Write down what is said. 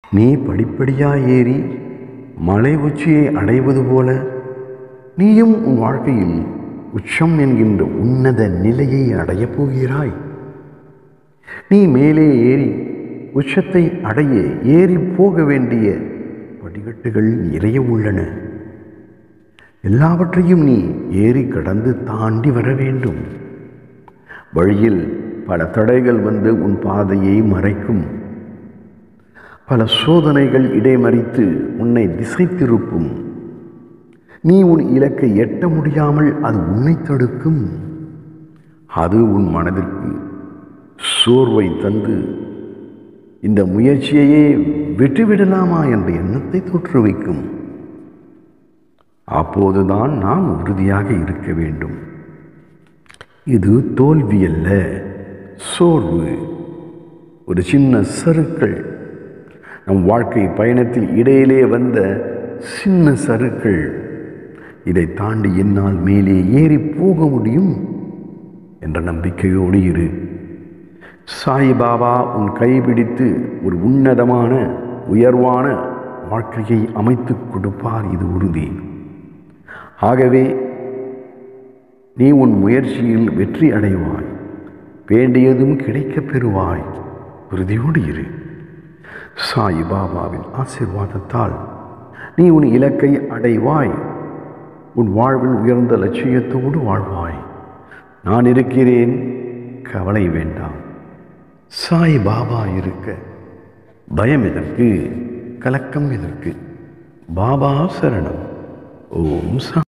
நீ படிப்படியாய் ஏறி மலை உச்சியை அடைவது போல நீயும் உன் வாழ்க்கையில் உச்சம் என்கின்ற உன்னத நிலையை அடையப் போகிறாய் நீ மேலே ஏறி உச்சத்தை அடைய ஏறி போக வேண்டிய படிக்கட்டுகள் நிறைய உள்ளன எல்லாவற்றையும் நீ ஏறி கடந்து தாண்டி வர வேண்டும் வழியில் பல தடைகள் வந்து உன் பாதையை மறைக்கும் பல சோதனைகள் இடைமறித்து உன்னை திசை திருப்பும் நீ உன் இலக்கை எட்ட முடியாமல் அது உன்னை தடுக்கும் அது உன் மனதிற்கு சோர்வை தந்து இந்த முயற்சியையே விட்டுவிடலாமா என்ற எண்ணத்தை தோற்றுவிக்கும் அப்போதுதான் நாம் உறுதியாக இருக்க வேண்டும் இது தோல்வி அல்ல சோர்வு ஒரு சின்ன சறுக்கள் நம் வாழ்க்கை பயணத்தில் இடையிலே வந்த சின்ன சறுக்கள் இதை தாண்டி என்னால் மேலே ஏறி போக முடியும் என்ற நம்பிக்கையோடு இரு சாய்பாபா உன் கைபிடித்து ஒரு உன்னதமான உயர்வான வாழ்க்கையை அமைத்துக் கொடுப்பார் இது உறுதி ஆகவே நீ உன் முயற்சியில் வெற்றி அடைவாய் வேண்டியதும் கிடைக்கப் பெறுவாய் உறுதியோடு இரு சாய் பாபாவின் ஆசீர்வாதத்தால் நீ உன் இலக்கை அடைவாய் உன் வாழ்வில் உயர்ந்த லட்சியத்தோடு வாழ்வாய் நான் இருக்கிறேன் கவலை வேண்டாம் சாய் பாபா இருக்க பயம் எதற்கு கலக்கம் எதற்கு பாபா சரணம் ஓம் சா